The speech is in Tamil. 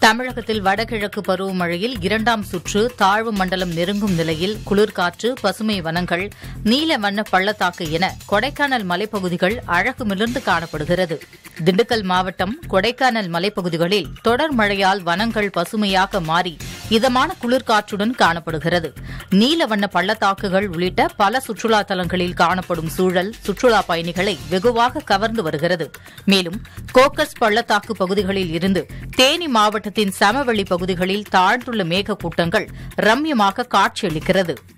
தமிழகத்தில் வடகிழக்கு பருவமழையில் இரண்டாம் சுற்று தாழ்வு மண்டலம் நெருங்கும் நிலையில் குளிர்காற்று பசுமை வனங்கள் நீல வண்ண பள்ளத்தாக்கு என கொடைக்கானல் மலைப்பகுதிகள் அழகு மிளர்ந்து காணப்படுகிறது திண்டுக்கல் மாவட்டம் கொடைக்கானல் மலைப்பகுதிகளில் தொடர் மழையால் வனங்கள் பசுமையாக மாறி இதமான குளிர்காற்றுடன் காணப்படுகிறது நீல வண்ண பள்ளத்தாக்குகள் உள்ளிட்ட பல சுற்றுலா தலங்களில் காணப்படும் சூழல் சுற்றுலா பயணிகளை வெகுவாக கவர்ந்து வருகிறது மேலும் கோக்கஸ் பள்ளத்தாக்கு பகுதிகளில் இருந்து தேனி மாவட்டத்தின் சமவெளி பகுதிகளில் தாழ்ந்துள்ள மேகக்கூட்டங்கள் ரம்யமாக காட்சியளிக்கிறது